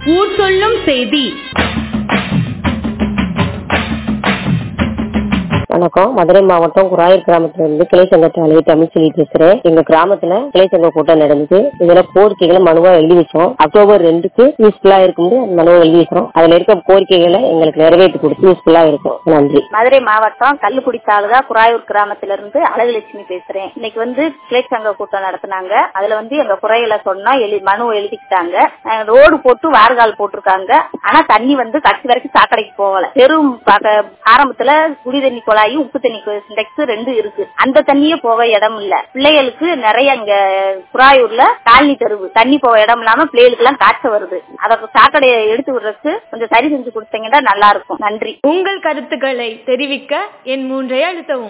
ஊர் சொல்லும் செய்தி வணக்கம் மதுரை மாவட்டம் குராயூர் கிராமத்துல இருந்து கிளை சங்கத்தாளி தமிழ்ச்செல்வி பேசுறேன் எங்க கிராமத்துல கிளை சங்க கூட்டம் நடந்தது இதுல கோரிக்கைகளை மனுவா எழுதி வச்சோம் அக்டோபர் ரெண்டுக்கு யூஸ்ஃபுல்லா இருக்கும் மனுவை எழுதி வச்சோம் அதுல இருக்க கோரிக்கைகளை எங்களுக்கு நிறைவேற்றி கொடுத்து யூஸ்ஃபுல்லா இருக்கும் நன்றி மதுரை மாவட்டம் கல்லுக்குடி தாலுகா குராயூர் கிராமத்துல இருந்து அழகுலட்சுமி பேசுறேன் இன்னைக்கு வந்து கிளை சங்க கூட்டம் நடத்தினாங்க அதுல வந்து எங்க குறைகளை சொன்னோம் எழு மனு எழுதிக்கிட்டாங்க அஹ் ரோடு போட்டு வார்கால் போட்டிருக்காங்க ஆனா தண்ணி வந்து கடைசி வரைக்கும் சாக்கடைக்கு போகல பெரும் பக- ஆரம்பத்துல குடி தண்ணி குழாயும் உப்பு தண்ணி சிண்டெக்ஸ் ரெண்டு இருக்கு அந்த தண்ணியே போக இடம் இல்ல பிள்ளைகளுக்கு நிறைய இங்க குராயூர்ல காலனி தெருவு தண்ணி போக இடம் இல்லாம பிள்ளைகளுக்கு எல்லாம் காய்ச்ச வருது அத சாக்கடையை எடுத்து விடுறதுக்கு கொஞ்சம் சரி செஞ்சு கொடுத்தீங்கன்னா நல்லா இருக்கும் நன்றி உங்கள் கருத்துக்களை தெரிவிக்க என் மூன்றை அழுத்தவும்